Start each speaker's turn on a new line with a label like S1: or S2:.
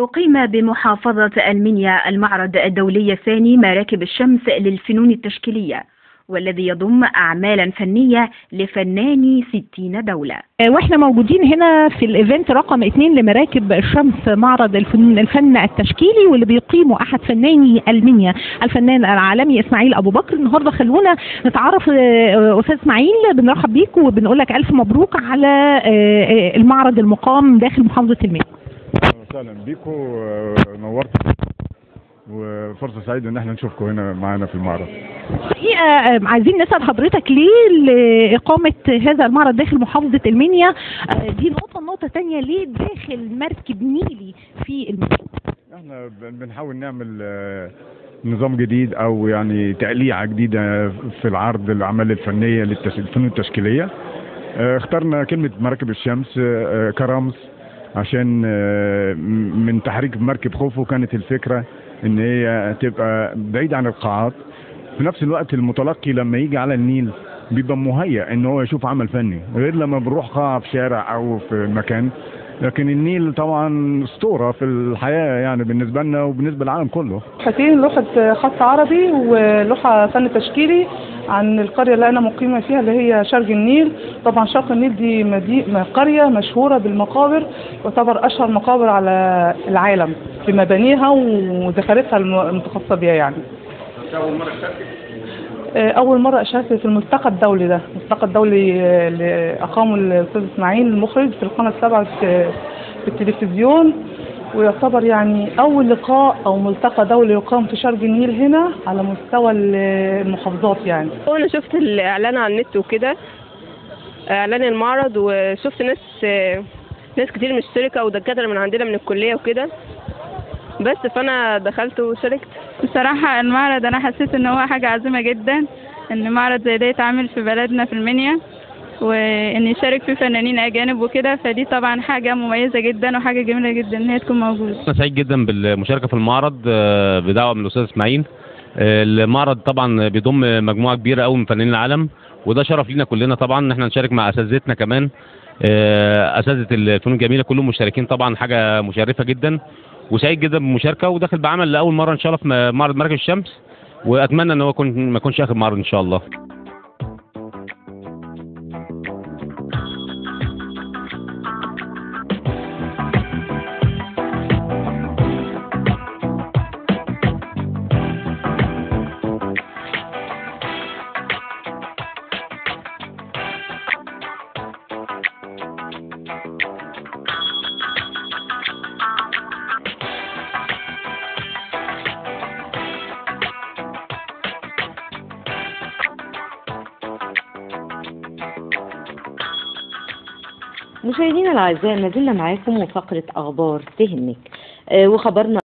S1: أقيم بمحافظة المنيا المعرض الدولي الثاني مراكب الشمس للفنون التشكيلية والذي يضم أعمالا فنية لفناني ستين دولة
S2: واحنا موجودين هنا في الايفنت رقم اتنين لمراكب الشمس معرض الفن, الفن التشكيلي واللي بيقيمه احد فناني المنيا الفنان العالمي اسماعيل ابو بكر النهارده خلونا نتعرف آه، استاذ اسماعيل بنرحب بيك وبنقول لك الف مبروك على آه، آه، المعرض المقام داخل محافظه المنيا
S3: اهلا وسهلا بيكم آه، نورتوا وفرصه سعيده ان احنا نشوفكم هنا معانا في المعرض
S2: الحقيقه آه، عايزين نسال حضرتك ليه لاقامه هذا المعرض داخل محافظه المنيا آه، دي نقطه النقطه الثانيه ليه داخل مركب نيلي في المنيا
S3: احنا بن- بنحاول نعمل آه، نظام جديد او يعني تقليعه جديده في العرض الاعمال الفنيه للتش- للفنون التشكيليه آه، اخترنا كلمه مراكب الشمس آه، كرمز عشان آه، م- من تحريك مركب خوفو كانت الفكره ان هي تبقى بعيد عن القاعات في نفس الوقت المتلقي لما يجي على النيل بيبقى مهيأ ان هو يشوف عمل فني غير لما بنروح قاعة في شارع او في مكان لكن النيل طبعا اسطوره في الحياه يعني بالنسبه لنا وبالنسبه للعالم كله
S4: لوحتين لوحة خط عربي ولوحة فن تشكيلي عن القرية اللي أنا مقيمة فيها اللي هي شرق النيل طبعا شرق النيل دي مدي... قرية مشهورة بالمقابر وتعتبر أشهر مقابر على العالم في مبانيها وزخارفها الم- المتخصصة بيها يعني آه، أول مرة أشارك في الملتقى الدولي ده الملتقى الدولي آه، اللي أقامه الأستاذ إسماعيل المخرج في القناة السبعة في في التلفزيون ويعتبر يعني أول لقاء أو ملتقى دولي يقام في شرق النيل هنا على مستوى ال- المحافظات يعني
S5: وانا شفت الاعلان على النت وكده اعلان المعرض وشفت ناس ناس كتير مشتركه ودكاتره من عندنا من الكليه وكده بس فانا دخلت وشاركت
S6: بصراحة المعرض أنا حسيت إن هو حاجة عظيمة جدا إن معرض زي ده يتعمل في بلدنا في المنيا وإن يشارك فيه فنانين أجانب وكده فدي طبعا حاجة مميزة جدا وحاجة جميلة جدا إن هي تكون موجودة
S7: انا سعيد جدا بالمشاركه في المعرض آه، بدعوه من الاستاذ اسماعيل آه، المعرض طبعا بيضم مجموعه كبيره قوي من فنانين العالم وده شرف لينا كلنا طبعا ان احنا نشارك مع اساتذتنا كمان آه، اساتذه الفنون الجميله كلهم مشتركين طبعا حاجه مشرفه جدا وسعيد جدا بالمشاركه وداخل بعمل لاول مره ان شاء الله في م- معرض مراكز الشمس واتمنى ان هو يكون ما يكونش اخر معرض ان شاء الله
S8: مشاهدينا الاعزاء ما زلنا معاكم وفقره اخبار تهمك آه، وخبرنا